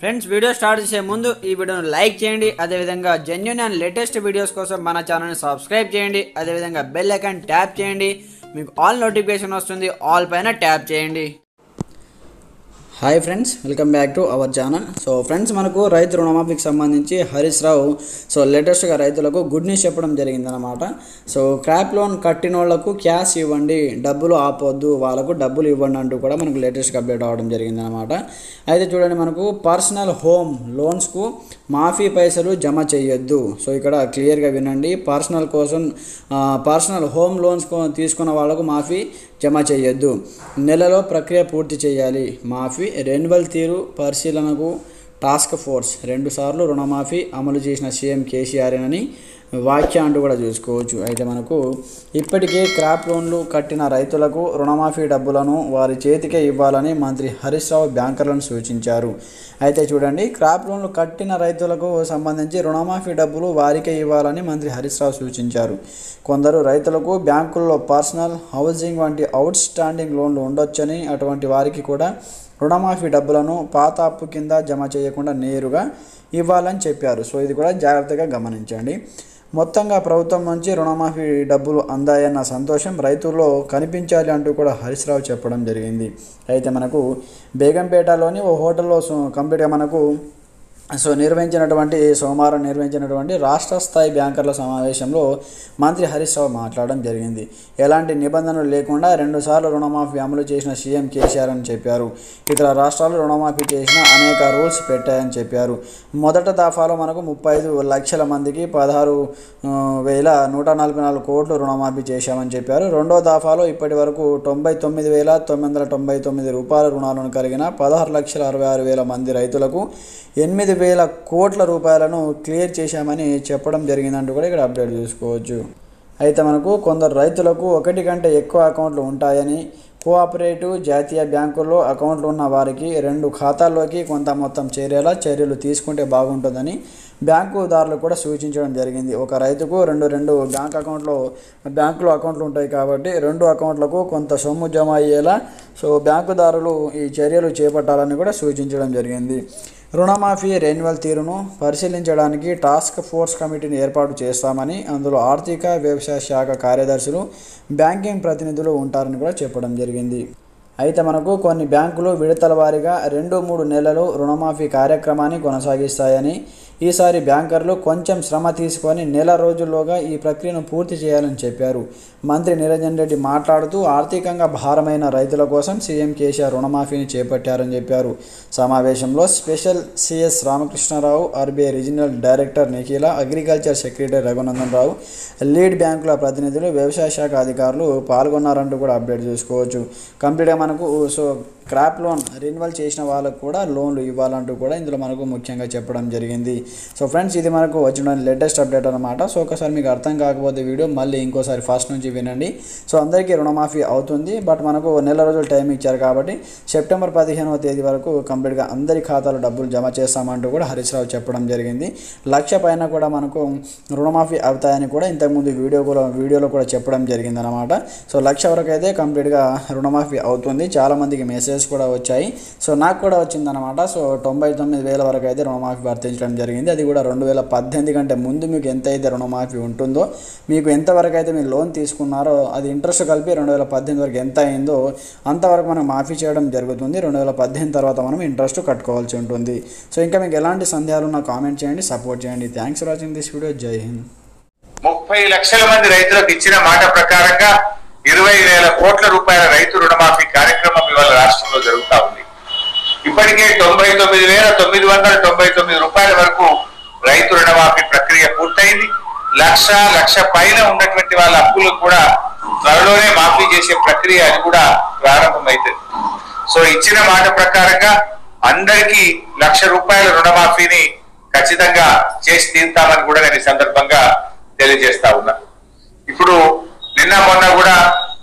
friends video start చేసే ముందు ఈ వీడియోను లైక్ చేయండి అదేవిధంగా జెన్యున్ అండ్ లేటెస్ట్ వీడియోస్ కోసం మన ఛానల్ని సబ్స్క్రైబ్ చేయండి అదేవిధంగా బెల్ ఐకాన్ ట్యాప్ చేయండి మీకు ఆల్ నోటిఫికేషన్ వస్తుంది ఆల్ పైన ట్యాప్ చేయండి hi friends welcome back to our channel so friends మనకు రైతు రుణమాఫీకి సంబంధించి హరీష్ రావు సో లేటెస్ట్గా రైతులకు గుడ్ న్యూస్ చెప్పడం జరిగిందనమాట సో క్రాప్ లోన్ కట్టిన వాళ్ళకు క్యాష్ ఇవ్వండి డబ్బులు ఆపొద్దు వాళ్ళకు డబ్బులు ఇవ్వండి అంటూ కూడా మనకు లేటెస్ట్గా అప్డేట్ అవ్వడం జరిగిందనమాట అయితే చూడండి మనకు పర్సనల్ హోమ్ లోన్స్కు మాఫీ పైసలు జమ చేయొద్దు సో ఇక్కడ క్లియర్గా వినండి పర్సనల్ కోసం ఆ, పర్సనల్ హోమ్ లోన్స్ కో- తీసుకున్న వాళ్ళకు మాఫీ జమ చేయొద్దు నెలలో ప్రక్రియ పూర్తి చేయాలి మాఫీ రెన్యువల్ తీరు పరిశీలనకు టాస్క్ ఫోర్స్ రెండుసార్లు రుణమాఫీ అమలు చేసిన సీఎం కేసీఆర్ అని వాక్య అంటూ కూడా చూసుకోవచ్చు అయితే మనకు ఇప్పటికే క్రాప్ లోన్లు కట్టిన రైతులకు రుణమాఫీ డబ్బులను వారి చేతికే ఇవ్వాలని మంత్రి హరీష్ రావు బ్యాంకర్లను సూచించారు అయితే చూడండి క్రాప్ లోన్లు కట్టిన రైతులకు సంబంధించి రుణమాఫీ డబ్బులు వారికే ఇవ్వాలని మంత్రి హరీష్ రావు సూచించారు కొందరు రైతులకు బ్యాంకుల్లో పర్సనల్ హౌసింగ్ వంటి అవుట్ స్టాండింగ్ లోన్లు ఉండొచ్చని అటువంటి వారికి కూడా రుణమాఫీ డబ్బులను పాత అప్పు కింద జమ చేయకుండా నేరుగా ఇవ్వాలని చెప్పారు సో ఇది కూడా జాగ్రత్తగా గమనించండి మొత్తంగా ప్రభుత్వం నుంచి రుణమాఫీ డబ్బులు అందాయన్న సంతోషం రైతుల్లో కనిపించాలి అంటూ కూడా హరీష్ రావు చెప్పడం జరిగింది అయితే మనకు బేగంపేటలోని ఓ హోటల్లో సో- కంప్లీట్గా మనకు సో నిర్వహించినటువంటి సోమవారం నిర్వహించినటువంటి రాష్ట్ర స్థాయి బ్యాంకర్ల సమావేశంలో మంత్రి హరీష్ రావు మాట్లాడడం జరిగింది ఎలాంటి నిబంధనలు లేకుండా రెండుసార్లు రుణమాఫీ అమలు చేసిన సీఎం కేసీఆర్ అని చెప్పారు ఇతర రాష్ట్రాలు రుణమాఫీ చేసిన అనేక రూల్స్ పెట్టాయని చెప్పారు మొదట దఫాలో మనకు ముప్పై ఐదు లక్షల మందికి పదహారు ఆ, వేల నూట నలభై నాలుగు కోట్లు రుణమాఫీ చేశామని చెప్పారు రెండో దఫాలో ఇప్పటి వరకు తొంభై తొమ్మిది వేల తొమ్మిది వందల తొంభై తొమ్మిది రూపాయల రుణాలను కలిగిన పదహారు లక్షల అరవై ఆరు వేల మంది రైతులకు ఎనిమిది వేల కోట్ల రూపాయలను క్లియర్ చేశామని చెప్పడం జరిగిందంటూ కూడా ఇక్కడ అప్డేట్ చూసుకోవచ్చు అయితే మనకు కొందరు రైతులకు ఒకటి కంటే ఎక్కువ అకౌంట్లు ఉంటాయని కోఆపరేటివ్ జాతీయ బ్యాంకుల్లో అకౌంట్లు ఉన్న వారికి రెండు ఖాతాల్లోకి కొంత మొత్తం చేరేలా చర్యలు తీసుకుంటే బాగుంటుందని బ్యాంకుదారులు కూడా సూచించడం జరిగింది ఒక రైతుకు రెండు రెండు బ్యాంక్ అకౌంట్లో బ్యాంకులో అకౌంట్లు ఉంటాయి కాబట్టి రెండు అకౌంట్లకు కొంత సొమ్ము జమ అయ్యేలా సో బ్యాంకుదారులు ఈ చర్యలు చేపట్టాలని కూడా సూచించడం జరిగింది రుణమాఫీ రెన్యువల్ తీరును పరిశీలించడానికి టాస్క్ ఫోర్స్ కమిటీని ఏర్పాటు చేస్తామని అందులో ఆర్థిక వ్యవసాయ శాఖ కార్యదర్శులు బ్యాంకింగ్ ప్రతినిధులు ఉంటారని కూడా చెప్పడం జరిగింది అయితే మనకు కొన్ని బ్యాంకులు విడతల వారీగా రెండు మూడు నెలలు రుణమాఫీ కార్యక్రమాన్ని కొనసాగిస్తాయని ఈసారి బ్యాంకర్లు కొంచెం శ్రమ తీసుకొని నెల రోజుల్లోగా ఈ ప్రక్రియను పూర్తి చేయాలని చెప్పారు మంత్రి నిరంజన్ రెడ్డి మాట్లాడుతూ ఆర్థికంగా భారమైన రైతుల కోసం సీఎం కేసీఆర్ రుణమాఫీని చేపట్టారని చెప్పారు సమావేశంలో special CS Ramakrishna Rao RBI regional director Nikhila agriculture secretary Raghunandan Rao lead బ్యాంకుల ప్రతినిధులు వ్యవసాయ శాఖ అధికారులు పాల్గొన్నారంటూ కూడా అప్డేట్ చేసుకోవచ్చు కంప్లీట్గా మనకు సో క్రాప్ లోన్ రెన్యువల్ చేసిన వాళ్ళకు కూడా లోన్లు ఇవ్వాలంటూ కూడా ఇందులో మనకు ముఖ్యంగా చెప్పడం జరిగింది సో ఫ్రెండ్స్ ఇది మనకు వచ్చిన లేటెస్ట్ అప్డేట్ అనమాట సో ఒకసారి మీకు అర్థం కాకపోతే వీడియో మళ్ళీ ఇంకోసారి ఫస్ట్ నుంచి వినండి సో అందరికీ రుణమాఫీ అవుతుంది బట్ మనకు నెల రోజులు టైం ఇచ్చారు కాబట్టి సెప్టెంబర్ పదిహేనవ తేదీ వరకు కంప్లీట్గా అందరి ఖాతాలో డబ్బులు జమ చేస్తామంటూ కూడా హరీష్ రావు చెప్పడం జరిగింది లక్ష పైన కూడా మనకు రుణమాఫీ అవుతాయని కూడా ఇంతకుముందు వీడియో కూడా వీడియోలో కూడా చెప్పడం జరిగింది అనమాట సో లక్ష వరకు అయితే కంప్లీట్గా రుణమాఫీ అవుతుంది చాలా మందికి మెసేజ్ కూడా వచ్చాయి సో నాకు కూడా వచ్చిందనమాట సో తొంభై తొమ్మిది వేల వరకు అయితే రుణమాఫీ వర్తించడం జరిగింది అది కూడా రెండు వేల పద్దెనిమిది కంటే ముందు మీకు ఎంత అయితే రుణమాఫీ ఉంటుందో మీకు ఎంతవరకు అయితే మీరు లోన్ తీసుకున్నారో అది ఇంట్రెస్ట్ కలిపి రెండు వేల పద్దెనిమిది వరకు ఎంత అయిందో అంతవరకు మనం మాఫీ చేయడం జరుగుతుంది రెండు వేల పద్దెనిమిది తర్వాత మనం ఇంట్రెస్ట్ కట్టుకోవాల్సి ఉంటుంది సో ఇంకా మీకు ఎలాంటి సందేహాలు ఉన్నా కామెంట్ చేయండి సపోర్ట్ చేయండి thanks for watching this video Jai Hind ముప్పై లక్షల మంది రైతులకు ఇచ్చిన మాట ప్రకారంగా ఇరవై వేల కోట్ల రూపాయల రైతు రుణమాఫీ కార్యక్రమం ఇవాళ రాష్ట్రంలో జరుగుతా ఉంది ఇప్పటికే తొంభై తొమ్మిది వేల తొమ్మిది వందల తొంభై తొమ్మిది రూపాయల వరకు రైతు రుణమాఫీ ప్రక్రియ పూర్తయింది లక్ష లక్ష పైన ఉన్నటువంటి వాళ్ళ అప్పులు కూడా త్వరలోనే మాఫీ చేసే ప్రక్రియ అది కూడా ప్రారంభమైతుంది సో ఇచ్చిన మాట ప్రకారంగా అందరికీ లక్ష రూపాయల రుణమాఫీని ఖచ్చితంగా చేసి తీరుతామని కూడా నేను ఈ సందర్భంగా తెలియజేస్తా ఉన్నా ఇప్పుడు నిన్న మొన్న కూడా